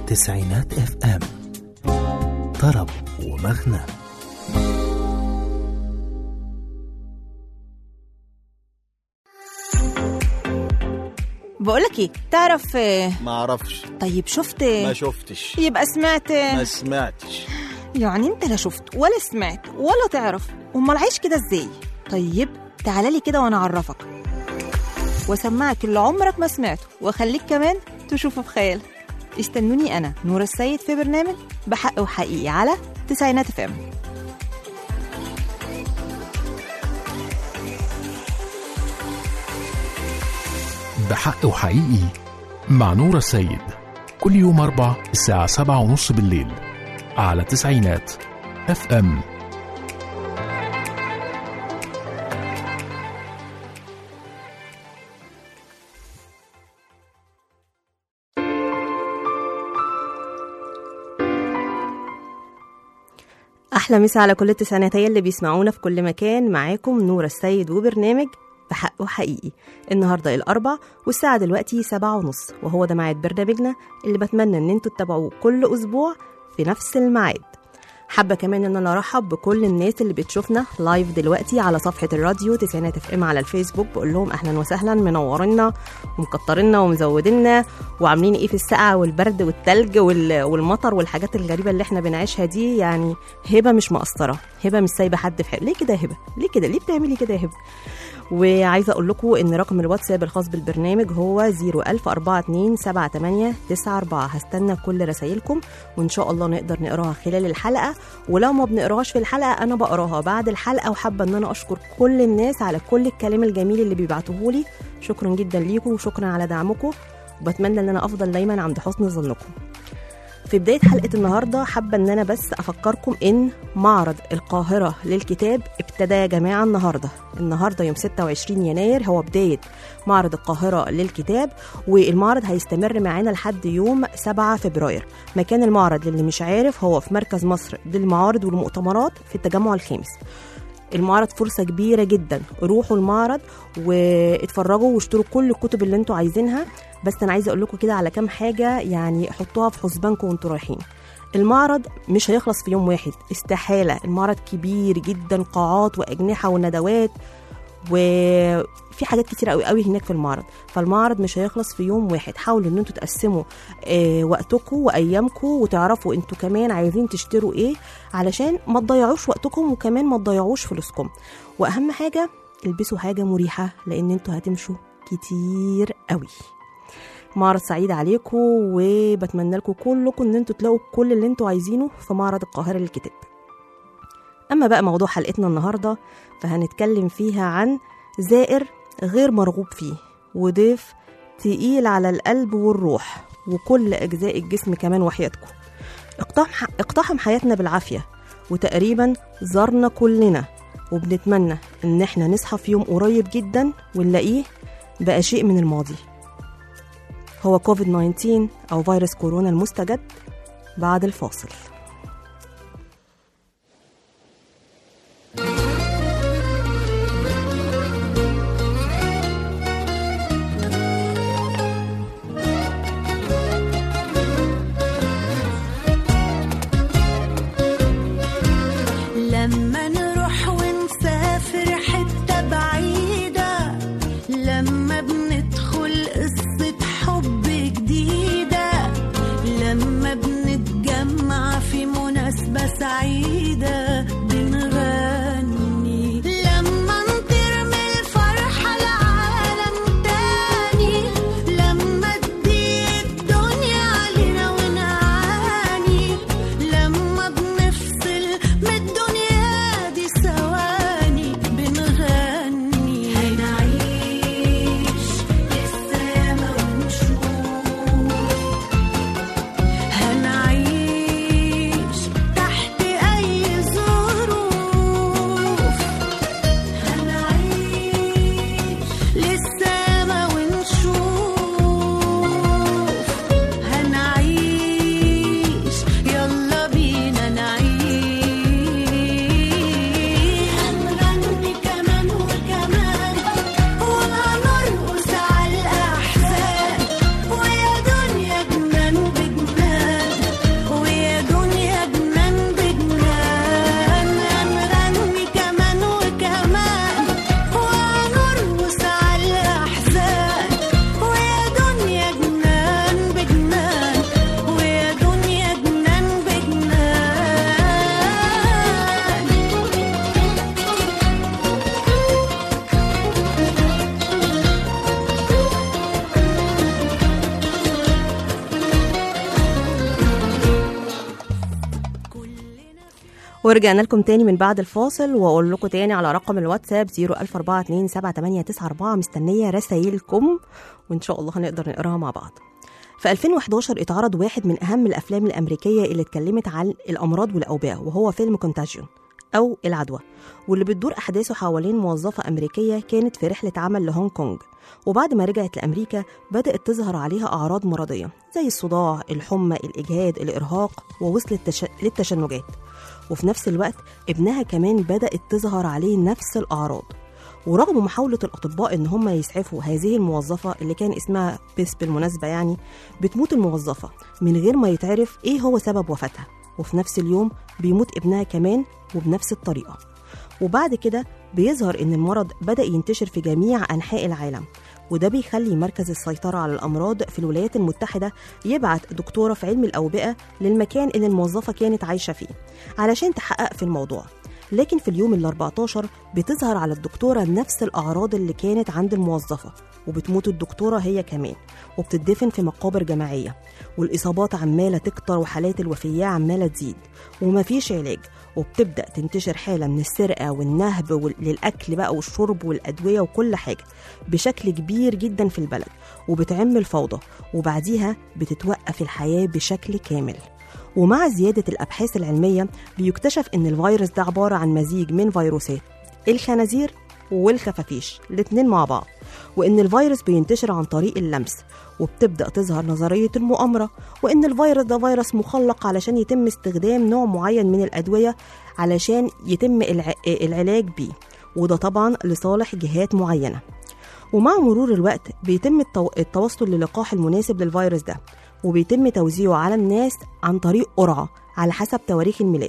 تسعينات اف ام طرب ومغنى بقولك ايه تعرف آه، ما اعرفش طيب شفت ما شفتش يبقى سمعت ما سمعتش يعني انت لا شفت ولا سمعت ولا تعرف امال عايش كده ازاي طيب تعالى لي كده وانا اعرفك واسمعك اللي عمرك ما سمعته واخليك كمان تشوفه في خيالك استنوني انا نور السيد في برنامج بحق وحقيقي على تسعينات فم بحق وحقيقي مع نور السيد كل يوم أربع الساعة سبعة ونص بالليل على تسعينات اف ام احلى مسا على كل التسعيناتية اللي بيسمعونا في كل مكان معاكم نور السيد وبرنامج بحق وحقيقي النهارده الاربع والساعه دلوقتي سبعة ونص وهو ده ميعاد برنامجنا اللي بتمنى ان انتوا تتابعوه كل اسبوع في نفس الميعاد حابه كمان ان انا ارحب بكل الناس اللي بتشوفنا لايف دلوقتي على صفحه الراديو تسعينات اف ام على الفيسبوك بقول لهم اهلا وسهلا منورنا ومكترنا ومزودنا وعاملين ايه في السقعه والبرد والتلج وال- والمطر والحاجات الغريبه اللي احنا بنعيشها دي يعني هبه مش مقصره هبه مش سايبه حد في حاله ليه كده يا هبه ليه كده ليه بتعملي كده يا هبه وعايزه اقول لكم ان رقم الواتساب الخاص بالبرنامج هو 010427894 هستنى كل رسايلكم وان شاء الله نقدر نقراها خلال الحلقه ولو ما بنقراهاش في الحلقه انا بقراها بعد الحلقه وحابه ان انا اشكر كل الناس على كل الكلام الجميل اللي بيبعتوه لي شكرا جدا ليكم وشكرا على دعمكم وبتمنى ان انا افضل دايما عند حسن ظنكم في بداية حلقة النهاردة حابة إن أنا بس أفكركم إن معرض القاهرة للكتاب ابتدى يا جماعة النهاردة النهاردة يوم 26 يناير هو بداية معرض القاهرة للكتاب والمعرض هيستمر معانا لحد يوم 7 فبراير مكان المعرض للي مش عارف هو في مركز مصر للمعارض والمؤتمرات في التجمع الخامس المعرض فرصة كبيرة جدا روحوا المعرض واتفرجوا واشتروا كل الكتب اللي انتوا عايزينها بس انا عايزه اقول لكم كده على كام حاجه يعني حطوها في حسبانكم وانتوا رايحين المعرض مش هيخلص في يوم واحد استحاله المعرض كبير جدا قاعات واجنحه وندوات وفي حاجات كتير قوي قوي هناك في المعرض فالمعرض مش هيخلص في يوم واحد حاولوا ان انتوا تقسموا آه وقتكم وايامكم وتعرفوا انتوا كمان عايزين تشتروا ايه علشان ما تضيعوش وقتكم وكمان ما تضيعوش فلوسكم واهم حاجه البسوا حاجه مريحه لان انتوا هتمشوا كتير قوي معرض سعيد عليكم وبتمنى لكم كلكم ان انتوا تلاقوا كل اللي انتوا عايزينه في معرض القاهره للكتاب اما بقى موضوع حلقتنا النهارده فهنتكلم فيها عن زائر غير مرغوب فيه وضيف تقيل على القلب والروح وكل اجزاء الجسم كمان وحياتكم اقتحم اقتحم حياتنا بالعافيه وتقريبا زارنا كلنا وبنتمنى ان احنا نصحى في يوم قريب جدا ونلاقيه بقى شيء من الماضي هو كوفيد 19 أو فيروس كورونا المستجد بعد الفاصل لما نروح ونسافر حتة بعيدة لما بندخل قصة حب جديدة لما بنتجمع في ورجعنا لكم تاني من بعد الفاصل واقول لكم تاني على رقم الواتساب 004278894 مستنيه رسايلكم وان شاء الله هنقدر نقراها مع بعض في 2011 اتعرض واحد من اهم الافلام الامريكيه اللي اتكلمت عن الامراض والاوبئه وهو فيلم كونتاجيون او العدوى واللي بتدور احداثه حوالين موظفه امريكيه كانت في رحله عمل لهونج كونج وبعد ما رجعت لامريكا بدات تظهر عليها اعراض مرضيه زي الصداع الحمى الاجهاد الارهاق ووصلت تش... للتشنجات وفي نفس الوقت ابنها كمان بدأت تظهر عليه نفس الأعراض ورغم محاولة الأطباء إن هم يسعفوا هذه الموظفة اللي كان اسمها بيس بالمناسبة يعني بتموت الموظفة من غير ما يتعرف إيه هو سبب وفاتها وفي نفس اليوم بيموت ابنها كمان وبنفس الطريقة وبعد كده بيظهر إن المرض بدأ ينتشر في جميع أنحاء العالم وده بيخلي مركز السيطرة على الأمراض في الولايات المتحدة يبعت دكتورة في علم الأوبئة للمكان اللي الموظفة كانت عايشة فيه علشان تحقق في الموضوع لكن في اليوم ال 14 بتظهر على الدكتورة نفس الأعراض اللي كانت عند الموظفة وبتموت الدكتورة هي كمان وبتدفن في مقابر جماعية والإصابات عمالة تكتر وحالات الوفية عمالة تزيد ومفيش علاج وبتبدأ تنتشر حالة من السرقة والنهب وال- للأكل بقى والشرب والأدوية وكل حاجة بشكل كبير جدا في البلد وبتعم الفوضى وبعديها بتتوقف الحياة بشكل كامل ومع زيادة الأبحاث العلمية بيكتشف إن الفيروس ده عبارة عن مزيج من فيروسات الخنازير والخفافيش الاتنين مع بعض وإن الفيروس بينتشر عن طريق اللمس وبتبدأ تظهر نظرية المؤامرة وإن الفيروس ده فيروس مخلق علشان يتم استخدام نوع معين من الأدوية علشان يتم الع... العلاج بيه وده طبعا لصالح جهات معينة ومع مرور الوقت بيتم التو... التوصل للقاح المناسب للفيروس ده وبيتم توزيعه على الناس عن طريق قرعة على حسب تواريخ الميلاد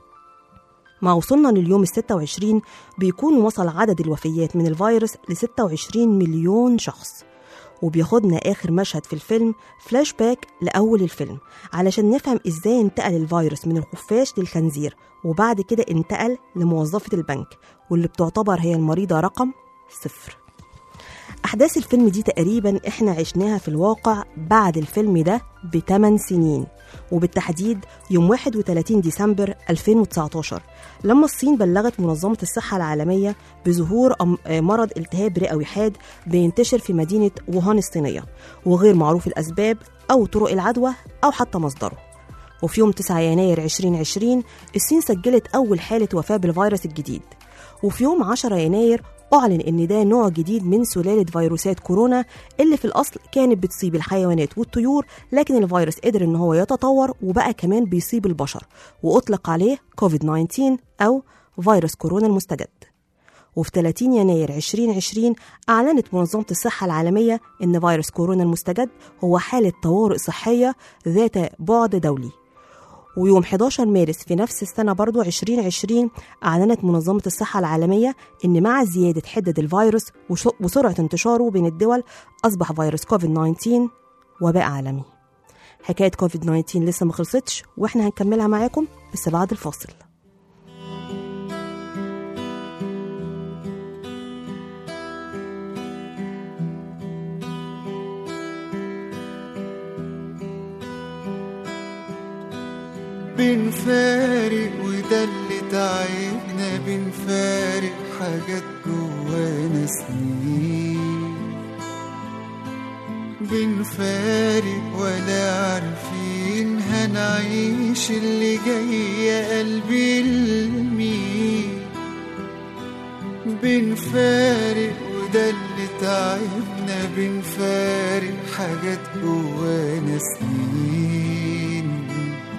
مع وصلنا لليوم ال 26 بيكون وصل عدد الوفيات من الفيروس ل 26 مليون شخص وبياخدنا آخر مشهد في الفيلم فلاش باك لأول الفيلم علشان نفهم إزاي انتقل الفيروس من الخفاش للخنزير وبعد كده انتقل لموظفة البنك واللي بتعتبر هي المريضة رقم صفر أحداث الفيلم دي تقريبا إحنا عشناها في الواقع بعد الفيلم ده بثمان سنين وبالتحديد يوم 31 ديسمبر 2019 لما الصين بلغت منظمة الصحة العالمية بظهور أم- آه مرض التهاب رئوي حاد بينتشر في مدينة ووهان الصينية وغير معروف الأسباب أو طرق العدوى أو حتى مصدره وفي يوم 9 يناير 2020 الصين سجلت أول حالة وفاة بالفيروس الجديد وفي يوم 10 يناير أعلن إن ده نوع جديد من سلالة فيروسات كورونا اللي في الأصل كانت بتصيب الحيوانات والطيور لكن الفيروس قدر إن هو يتطور وبقى كمان بيصيب البشر وأطلق عليه كوفيد 19 أو فيروس كورونا المستجد وفي 30 يناير 2020 أعلنت منظمة الصحة العالمية إن فيروس كورونا المستجد هو حالة طوارئ صحية ذات بعد دولي ويوم 11 مارس في نفس السنة برضو 2020 أعلنت منظمة الصحة العالمية إن مع زيادة حدة الفيروس وش- وسرعة انتشاره بين الدول أصبح فيروس كوفيد 19 وباء عالمي حكاية كوفيد 19 لسه ما خلصتش وإحنا هنكملها معاكم بس بعد الفاصل بنفارق وده اللي تعبنا بنفارق حاجات جوانا سنين بنفارق ولا عارفين هنعيش اللي جاي يا قلبي لمين بنفارق وده اللي تعبنا بنفارق حاجات جوانا سنين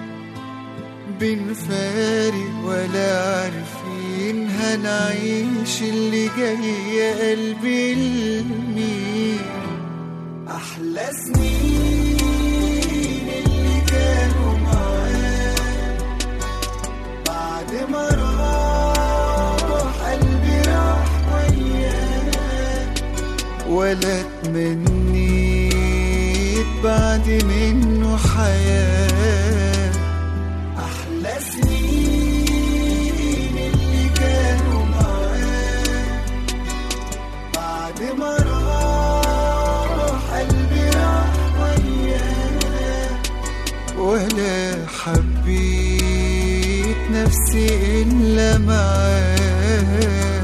بنفارق ولا عارفين هنعيش اللي جاي يا قلبي لمين أحلى سنين اللي كانوا معاك بعد ما راح قلبي راح وياك ولا تمنيت بعد منه حياة أحلى سنين اللي كانوا معاك بعد ما راح قلبي راح وياك ولا حبيت نفسي حياتي إلا معاه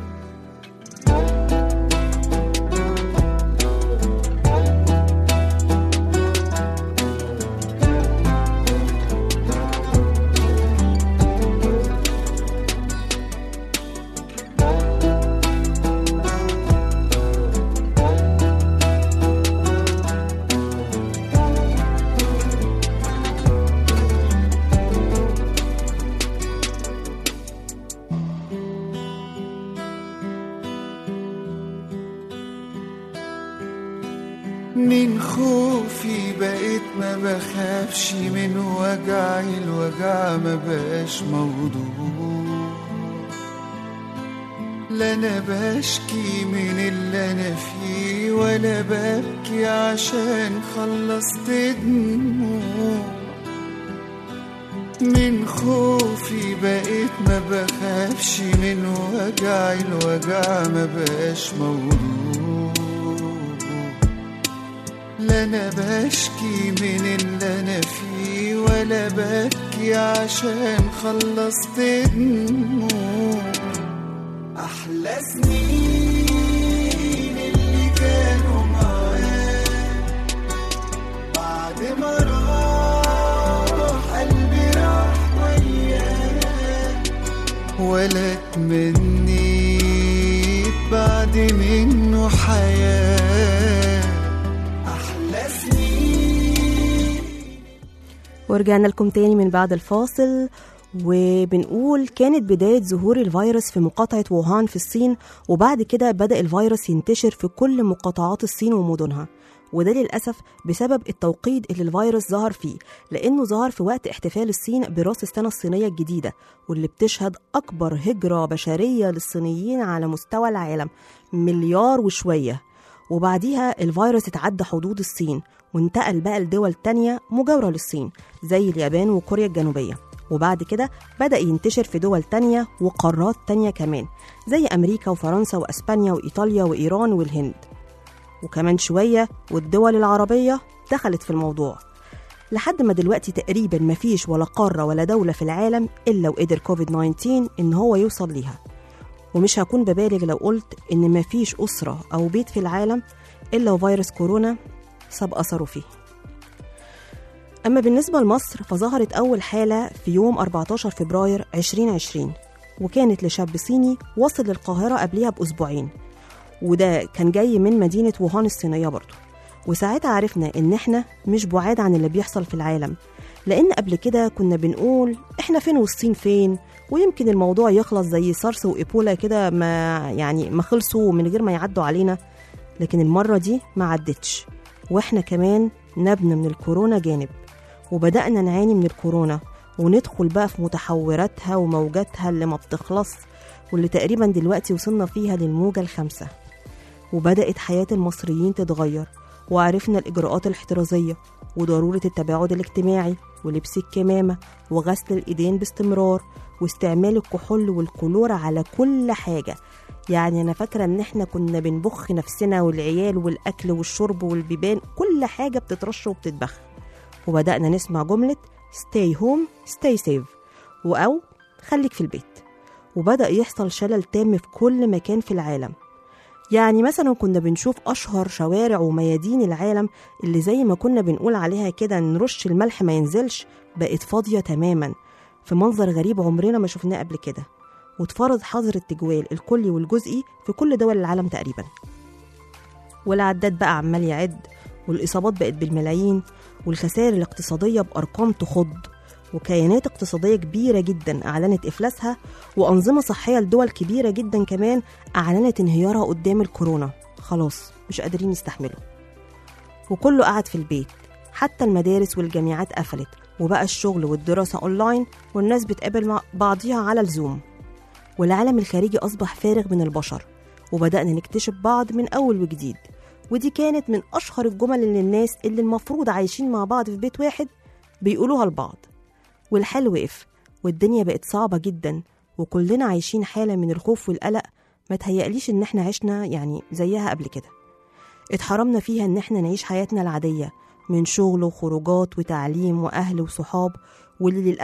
من خوفي بقيت ما بخافش من وجعي الوجع ما بقاش موضوع لا انا بشكي من اللي انا فيه ولا ببكي عشان خلصت دموع من خوفي بقيت ما بخافش من وجعي الوجع ما بقاش موضوع لا انا بشكي من اللي انا فيه ولا ببكي عشان خلصت دموع احلى سنين اللي كانوا معاك بعد ما راح قلبي راح وياك ولا تمنيت بعد منه حياه احلى سنين ورجعنا لكم تاني من بعد الفاصل وبنقول كانت بداية ظهور الفيروس في مقاطعة ووهان في الصين وبعد كده بدأ الفيروس ينتشر في كل مقاطعات الصين ومدنها وده للأسف بسبب التوقيت اللي الفيروس ظهر فيه لأنه ظهر في وقت احتفال الصين برأس السنة الصينية الجديدة واللي بتشهد أكبر هجرة بشرية للصينيين على مستوى العالم مليار وشوية وبعديها الفيروس اتعدى حدود الصين وانتقل بقى لدول تانية مجاورة للصين زي اليابان وكوريا الجنوبية وبعد كده بدأ ينتشر في دول تانية وقارات تانية كمان زي أمريكا وفرنسا وأسبانيا وإيطاليا وإيران والهند وكمان شوية والدول العربية دخلت في الموضوع لحد ما دلوقتي تقريبا مفيش ولا قارة ولا دولة في العالم إلا وقدر كوفيد 19 إن هو يوصل ليها ومش هكون ببالغ لو قلت إن مفيش أسرة أو بيت في العالم إلا وفيروس كورونا ساب أثره فيه أما بالنسبة لمصر فظهرت أول حالة في يوم 14 فبراير 2020 وكانت لشاب صيني وصل للقاهرة قبلها بأسبوعين وده كان جاي من مدينة ووهان الصينية برضه وساعتها عرفنا إن إحنا مش بعاد عن اللي بيحصل في العالم لأن قبل كده كنا بنقول إحنا فين والصين فين ويمكن الموضوع يخلص زي سارس وإيبولا كده ما يعني ما خلصوا من غير ما يعدوا علينا لكن المرة دي ما عدتش وإحنا كمان نبنى من الكورونا جانب وبدأنا نعاني من الكورونا وندخل بقى في متحوراتها وموجاتها اللي ما بتخلص واللي تقريبا دلوقتي وصلنا فيها للموجة الخامسة وبدأت حياة المصريين تتغير وعرفنا الإجراءات الاحترازية وضرورة التباعد الاجتماعي ولبس الكمامة وغسل الإيدين باستمرار واستعمال الكحول والكلور على كل حاجة يعني أنا فاكرة إن إحنا كنا بنبخ نفسنا والعيال والأكل والشرب والبيبان كل حاجة بتترش وبتتبخ وبدأنا نسمع جملة stay home stay safe أو خليك في البيت وبدأ يحصل شلل تام في كل مكان في العالم يعني مثلا كنا بنشوف أشهر شوارع وميادين العالم اللي زي ما كنا بنقول عليها كده نرش الملح ما ينزلش بقت فاضية تماما في منظر غريب عمرنا ما شفناه قبل كده واتفرض حظر التجوال الكلي والجزئي في كل دول العالم تقريبا والعداد بقى عمال يعد والإصابات بقت بالملايين والخسائر الاقتصادية بأرقام تخض وكيانات اقتصادية كبيرة جدا أعلنت إفلاسها وأنظمة صحية لدول كبيرة جدا كمان أعلنت انهيارها قدام الكورونا خلاص مش قادرين يستحملوا وكله قعد في البيت حتى المدارس والجامعات قفلت وبقى الشغل والدراسة أونلاين والناس بتقابل مع بعضيها على الزوم والعالم الخارجي أصبح فارغ من البشر وبدأنا نكتشف بعض من أول وجديد ودي كانت من أشهر الجمل اللي الناس اللي المفروض عايشين مع بعض في بيت واحد بيقولوها لبعض والحال وقف والدنيا بقت صعبة جدا وكلنا عايشين حالة من الخوف والقلق ما تهيأليش إن إحنا عشنا يعني زيها قبل كده اتحرمنا فيها إن إحنا نعيش حياتنا العادية من شغل وخروجات وتعليم وأهل وصحاب واللي للأسف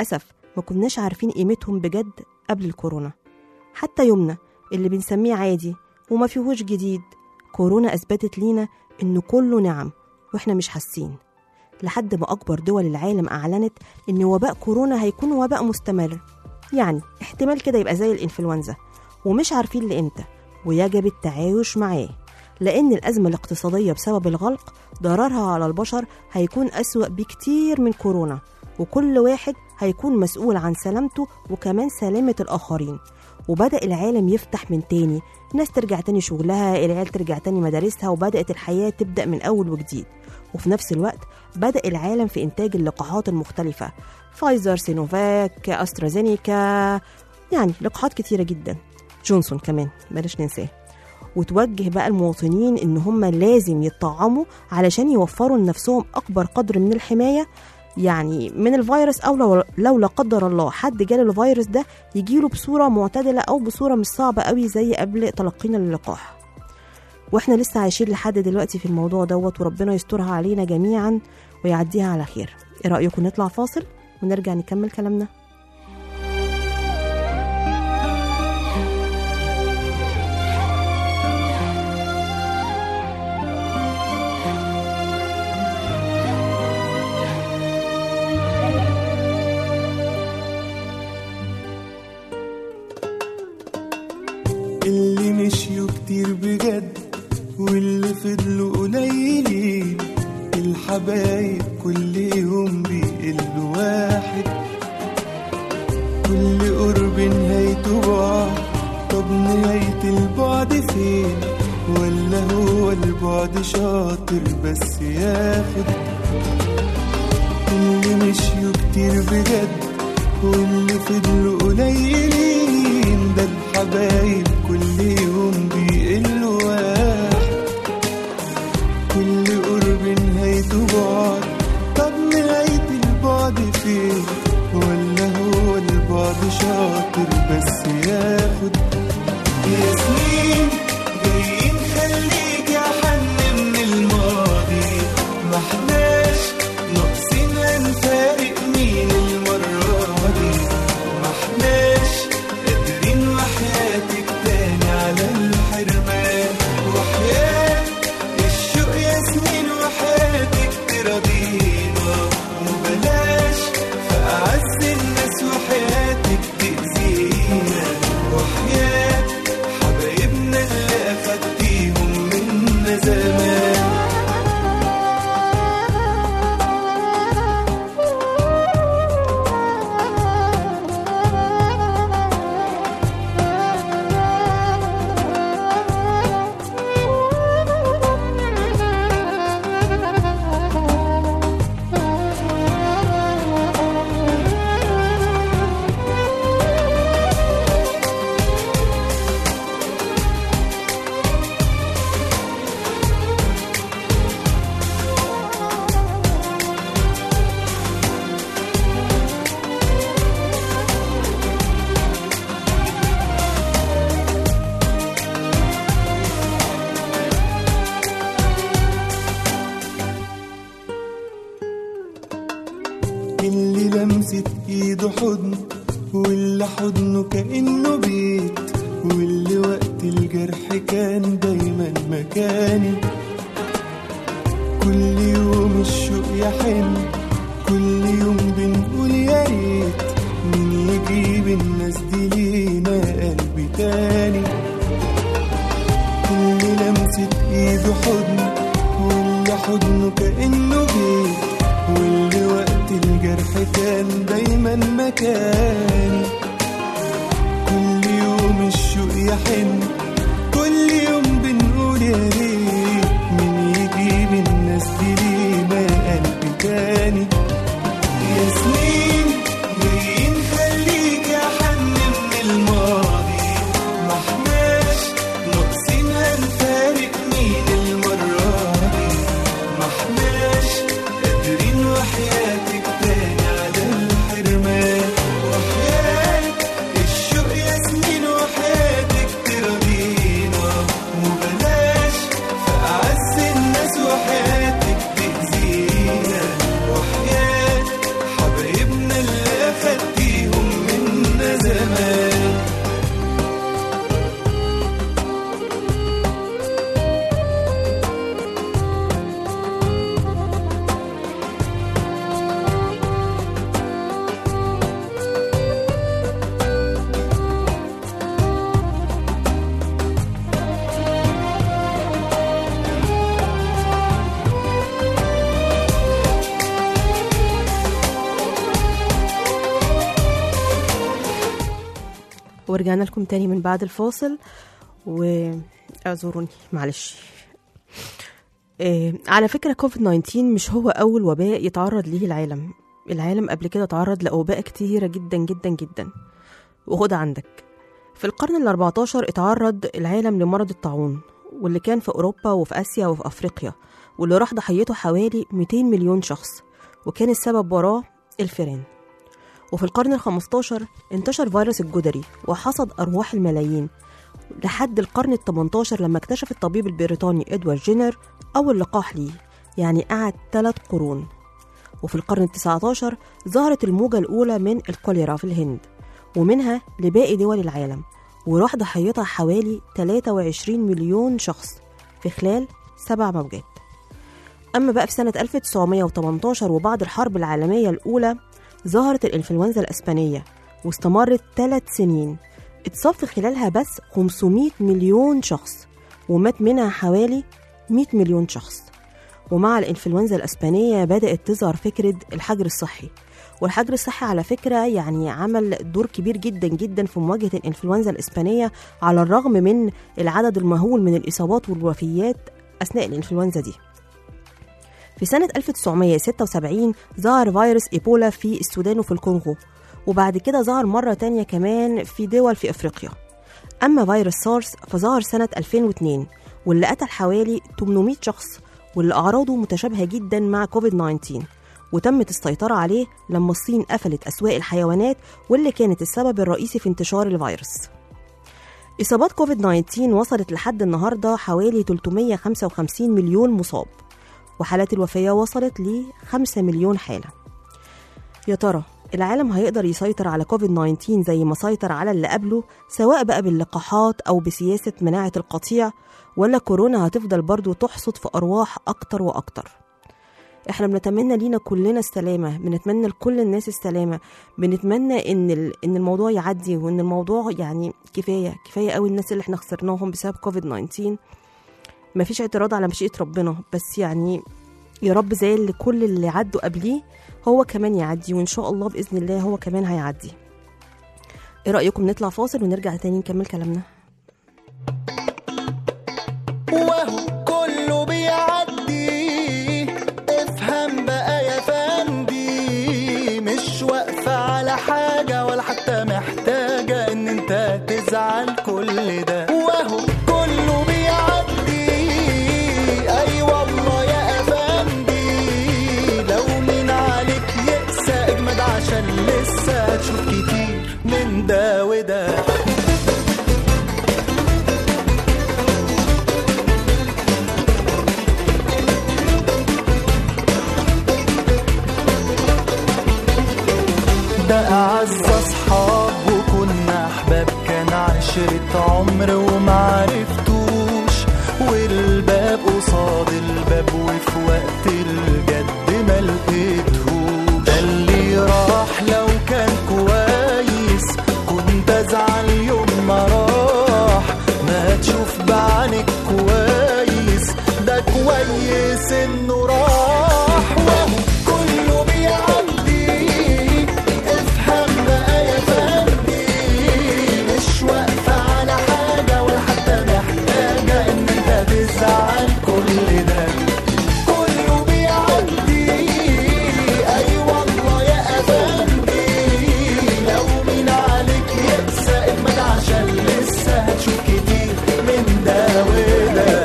ما كناش عارفين قيمتهم بجد قبل الكورونا حتى يومنا اللي بنسميه عادي وما فيهوش جديد كورونا أثبتت لينا إنه كله نعم وإحنا مش حاسين لحد ما أكبر دول العالم أعلنت إن وباء كورونا هيكون وباء مستمر يعني احتمال كده يبقى زي الإنفلونزا ومش عارفين لإمتى ويجب التعايش معاه لأن الأزمة الاقتصادية بسبب الغلق ضررها على البشر هيكون أسوأ بكتير من كورونا وكل واحد هيكون مسؤول عن سلامته وكمان سلامة الآخرين وبدأ العالم يفتح من تاني ناس ترجع تاني شغلها العيال ترجع تاني مدارسها وبدأت الحياة تبدأ من أول وجديد وفي نفس الوقت بدأ العالم في إنتاج اللقاحات المختلفة فايزر سينوفاك أسترازينيكا يعني لقاحات كتيرة جدا جونسون كمان بلاش ننساه وتوجه بقى المواطنين ان هم لازم يتطعموا علشان يوفروا لنفسهم اكبر قدر من الحمايه يعني من الفيروس او لو, لو لا قدر الله حد جاله الفيروس ده يجيله بصوره معتدله او بصوره مش صعبه قوي زي قبل تلقينا للقاح واحنا لسه عايشين لحد دلوقتي في الموضوع دوت وربنا يسترها علينا جميعا ويعديها على خير ايه رايكم نطلع فاصل ونرجع نكمل كلامنا اللي مشيوا كتير بجد واللي فضلوا قليلين الحبايب كل يوم بيقلوا واحد كل قرب نهايته بعد طب نهاية البعد فين ولا هو البعد شاطر بس ياخد اللي مشيوا كتير بجد واللي فضلوا قليلين ده الحبايب كل يوم بيقلوا واحد كل قرب نهايته بعد طب نهاية البعد فين ولا هو البعد شاطر بس ياخد يا سنين جايين خليك يا حن من الماضي ما احناش ناقصين هنفارق مين المرة دي ما احناش قادرين وحياتك تاني على الحرمان وحياة الشوق يا سنين وحياتك تراضينا وبلاش في أعز الناس وحياتك تأذينا وحياة حبايبنا اللي أخدتيهم منا زمان اللي لمست ايده حضن واللي حضنه كأنه بيت واللي وقت الجرح كان دايما مكاني كل يوم الشوق يحن كل يوم بنقول يا ريت مين يجيب الناس دي لينا قلبي تاني اللي لمست ايده حضن واللي حضنه كأنه بيت واللي وقت الجرح كان دايما مكاني كل يوم الشوق يحن كل يوم بنقول يا ريت مين يجيب الناس دي لينا قلبي تاني يا سنين جايين خليك يا حن من الماضي ما احناش ناقصين هنفارق مين المرة دي ما احناش قادرين وحياتك تاني على الحرمان وحياة الشوق يا سنين وحياتك ترضينا وبلاش في أعز الناس وحياتك تأذينا وحياة ورجعنا لكم تاني من بعد الفاصل واعذروني معلش إيه على فكرة كوفيد 19 مش هو أول وباء يتعرض ليه العالم العالم قبل كده تعرض لأوباء كتيرة جدا جدا جدا وخد عندك في القرن ال 14 اتعرض العالم لمرض الطاعون واللي كان في أوروبا وفي آسيا وفي أفريقيا واللي راح ضحيته حوالي 200 مليون شخص وكان السبب وراه الفيران وفي القرن ال 15 انتشر فيروس الجدري وحصد أرواح الملايين لحد القرن ال 18 لما اكتشف الطبيب البريطاني إدوارد جينر أول لقاح ليه يعني قعد ثلاث قرون وفي القرن ال 19 ظهرت الموجة الأولى من الكوليرا في الهند ومنها لباقي دول العالم وراح ضحيتها حوالي 23 مليون شخص في خلال سبع موجات أما بقى في سنة 1918 وبعد الحرب العالمية الأولى ظهرت الإنفلونزا الأسبانية واستمرت ثلاث سنين اتصاب في خلالها بس 500 مليون شخص ومات منها حوالي 100 مليون شخص ومع الإنفلونزا الأسبانية بدأت تظهر فكرة الحجر الصحي والحجر الصحي على فكرة يعني عمل دور كبير جدا جدا في مواجهة الإنفلونزا الإسبانية على الرغم من العدد المهول من الإصابات والوفيات أثناء الإنفلونزا دي في سنة 1976 ظهر فيروس إيبولا في السودان وفي الكونغو وبعد كده ظهر مرة تانية كمان في دول في أفريقيا أما فيروس سارس فظهر سنة 2002 واللي قتل حوالي 800 شخص واللي أعراضه متشابهة جدا مع كوفيد 19 وتمت السيطرة عليه لما الصين قفلت أسواق الحيوانات واللي كانت السبب الرئيسي في انتشار الفيروس إصابات كوفيد 19 وصلت لحد النهاردة حوالي 355 مليون مصاب وحالات الوفاة وصلت ل 5 مليون حالة يا ترى العالم هيقدر يسيطر على كوفيد 19 زي ما سيطر على اللي قبله سواء بقى باللقاحات أو بسياسة مناعة القطيع ولا كورونا هتفضل برضو تحصد في أرواح أكتر وأكتر احنا بنتمنى لينا كلنا السلامة بنتمنى لكل الناس السلامة بنتمنى ان ال- ان الموضوع يعدي وان الموضوع يعني كفاية كفاية قوي الناس اللي احنا خسرناهم بسبب كوفيد 19 مفيش اعتراض على مشيئة ربنا بس يعني يا رب زي اللي كل اللي عدوا قبليه هو كمان يعدي وان شاء الله باذن الله هو كمان هيعدي ايه رايكم نطلع فاصل ونرجع تاني نكمل كلامنا وهو كله بيعدي افهم بقى يا فندي مش واقفة على حاجة ولا حتى محتاجة ان انت تزعل كل ده وهو كله بيعدي اي والله يا افندي لو من عليك يقسى اجمد عشان لسه هتشوف كتير من ده وده ده أعز أصحاب وكنا أحباب كان عشرة عمر ومعرفتوش والباب قصاد الباب وفي وقت الجد ما لقيتهوش ده اللي راح لو كان كويس كنت أزعل يوم ما راح ما تشوف بعينك كويس ده كويس إنه راح وهو كله بيعدي افهم بقى يا فندي مش واقفة على حاجة ولا حتى محتاجة إن أنت تزعل كل ده كله بيعدي أي والله يا أفندي لو مين عليك يقسى اجمد عشان لسه هتشوف كتير من ده وده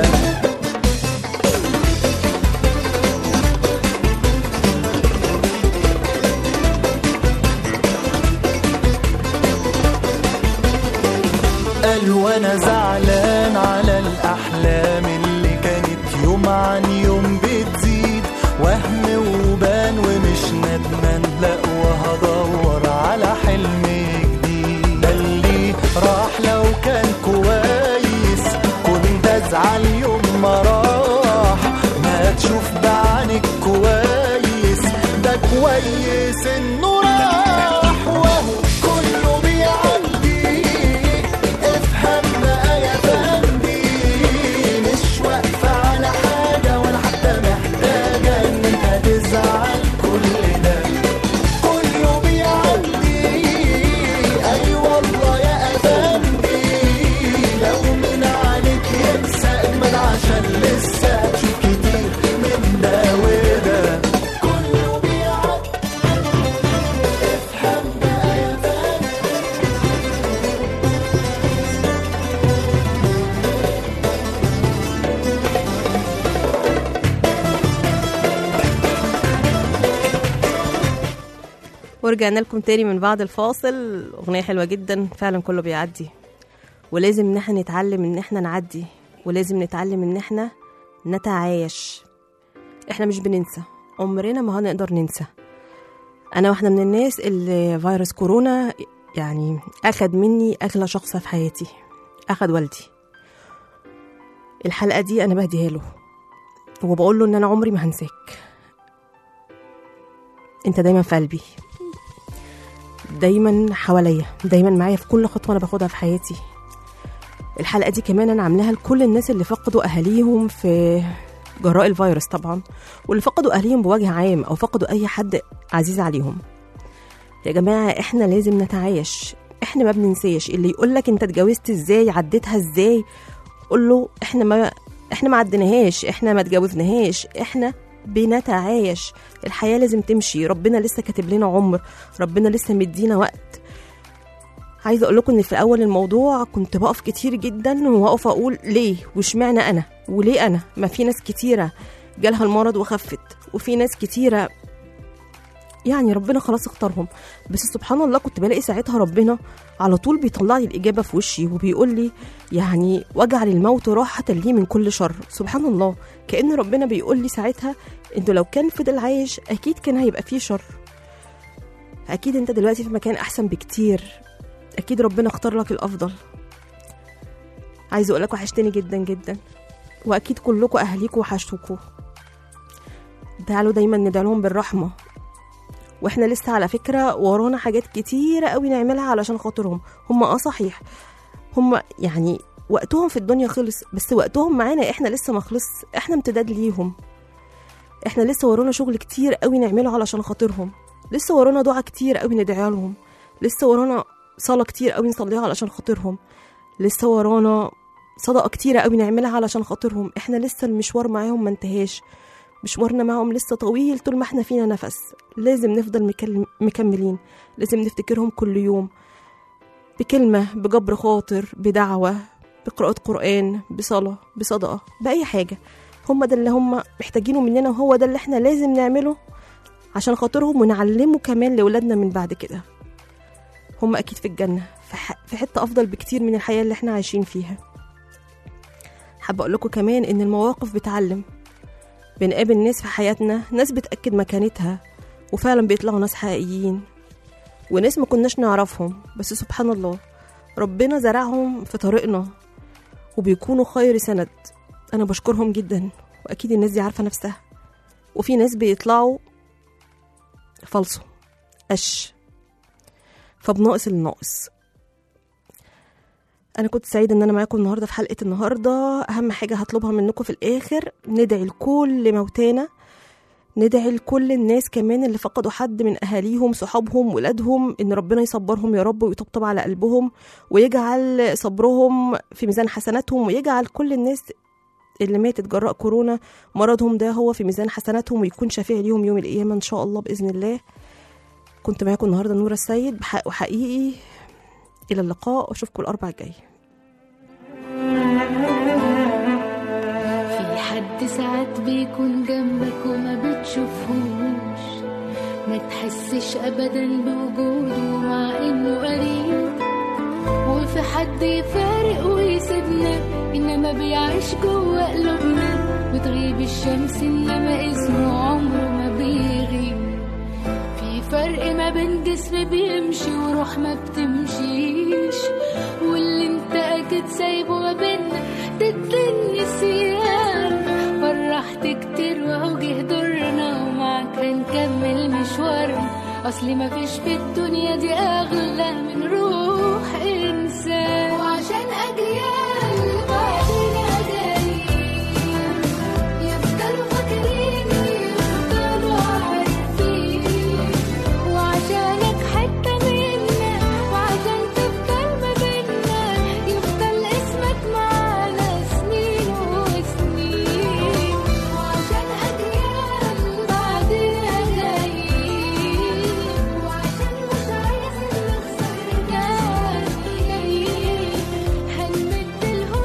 قال وانا زعلان على الاحلام اللي كانت يوم عن يوم بتزيد وهم وبان ومش ندمان لا وهدور على حلم جديد ده اللي راح لو كان كويس كنت ازعل يوم ما راح ما تشوف بعينك كويس ده كويس انه راح وهو كله بيعدي افهم بقى يا فندي مش واقفة على حاجة ولا حتى محتاجة ان انت تزعل كل ده كله بيعدي اي والله يا ورجعنا لكم تاني من بعد الفاصل أغنية حلوة جدا فعلا كله بيعدي ولازم ان احنا نتعلم ان احنا نعدي ولازم نتعلم ان احنا نتعايش احنا مش بننسى عمرنا ما هنقدر ننسى انا واحدة من الناس اللي فيروس كورونا يعني اخد مني اغلى شخص في حياتي اخد والدي الحلقة دي انا بهديها له وبقول له ان انا عمري ما هنساك انت دايما في قلبي دايما حواليا دايما معايا في كل خطوه انا باخدها في حياتي الحلقه دي كمان انا عاملاها لكل الناس اللي فقدوا اهاليهم في جراء الفيروس طبعا واللي فقدوا اهاليهم بوجه عام او فقدوا اي حد عزيز عليهم يا جماعه احنا لازم نتعايش احنا ما بننساش اللي يقول لك انت اتجوزت ازاي عديتها ازاي قول له احنا ما احنا ما عديناهاش احنا ما اتجوزناهاش احنا بنتعايش الحياه لازم تمشي ربنا لسه كاتب لنا عمر ربنا لسه مدينا وقت عايزه اقول لكم ان في اول الموضوع كنت بقف كتير جدا واقف اقول ليه واشمعنى انا وليه انا ما في ناس كتيره جالها المرض وخفت وفي ناس كتيره يعني ربنا خلاص اختارهم بس سبحان الله كنت بلاقي ساعتها ربنا على طول بيطلع لي الإجابة في وشي وبيقول لي يعني واجعل الموت راحة لي من كل شر سبحان الله كأن ربنا بيقول لي ساعتها انه لو كان فضل عايش أكيد كان هيبقى فيه شر أكيد انت دلوقتي في مكان أحسن بكتير أكيد ربنا اختار لك الأفضل عايزة أقول لك وحشتني جدا جدا وأكيد كلكم أهاليكم وحشتوكوا تعالوا دايما ندعي لهم بالرحمة واحنا لسه على فكره ورانا حاجات كتيره قوي نعملها علشان خاطرهم هم اه صحيح هم يعني وقتهم في الدنيا خلص بس وقتهم معانا احنا لسه ما خلص احنا امتداد ليهم احنا لسه ورانا شغل كتير قوي نعمله علشان خاطرهم لسه ورانا دعاء كتير قوي ندعي لهم لسه ورانا صلاة كتير قوي نصليها علشان خاطرهم لسه ورانا صدقة كتيرة قوي نعملها علشان خاطرهم احنا لسه المشوار معاهم ما انتهاش مشوارنا معاهم لسه طويل طول ما احنا فينا نفس لازم نفضل مكل- مكملين لازم نفتكرهم كل يوم بكلمة بجبر خاطر بدعوة بقراءة قرآن بصلاة بصدقة بأي حاجة هم ده اللي هم محتاجينه مننا وهو ده اللي احنا لازم نعمله عشان خاطرهم ونعلمه كمان لأولادنا من بعد كده هم أكيد في الجنة في, ح... في حتة أفضل بكتير من الحياة اللي احنا عايشين فيها حابة أقول لكم كمان إن المواقف بتعلم بنقابل ناس في حياتنا ناس بتأكد مكانتها وفعلا بيطلعوا ناس حقيقيين وناس ما كناش نعرفهم بس سبحان الله ربنا زرعهم في طريقنا وبيكونوا خير سند أنا بشكرهم جدا وأكيد الناس دي عارفة نفسها وفي ناس بيطلعوا فالصو قش فبناقص الناقص انا كنت سعيده ان انا معاكم النهارده في حلقه النهارده اهم حاجه هطلبها منكم في الاخر ندعي لكل موتانا ندعي لكل الناس كمان اللي فقدوا حد من اهاليهم صحابهم ولادهم ان ربنا يصبرهم يا رب ويطبطب على قلبهم ويجعل صبرهم في ميزان حسناتهم ويجعل كل الناس اللي ماتت جراء كورونا مرضهم ده هو في ميزان حسناتهم ويكون شفيع ليهم يوم القيامه ان شاء الله باذن الله كنت معاكم النهارده نورة السيد بحق وحقيقي الى اللقاء واشوفكم الاربع الجاي في حد ساعات بيكون جنبك وما بتشوفهوش ما تحسش ابدا بوجوده مع انه قريب وفي حد يفارق ويسيبنا انما بيعيش جوه قلوبنا بتغيب الشمس انما اسمه عمره ما بيغيب في فرق ما بين جسم بيمشي وروح ما بتمشيش واللي انت اكيد سايبه ما بينا ضد النسيان فرحت كتير واهو جه دورنا ومعاك هنكمل مشوارنا اصلي مفيش في الدنيا دي اغلى من روح انسان وعشان اجيال بعدنا جايين يفضلوا فاكرين يفضلوا عارفين وعشانك حتة منا وعشان تفضل ما بينا يفضل اسمك معانا سنين وسنين وعشان أجيال بعدنا جايين وعشان مش عايزين نخسر ناس جايين هنمد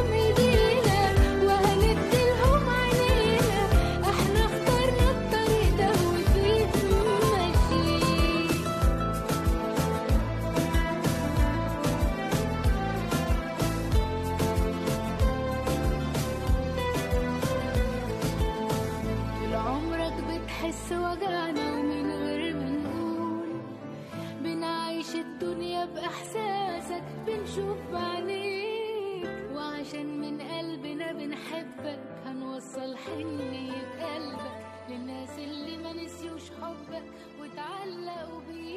معانا ومن غير ما نقول بنعيش الدنيا بإحساسك بنشوف بعينيك وعشان من قلبنا بنحبك هنوصل حنية قلبك للناس اللي ما نسيوش حبك وتعلقوا بيك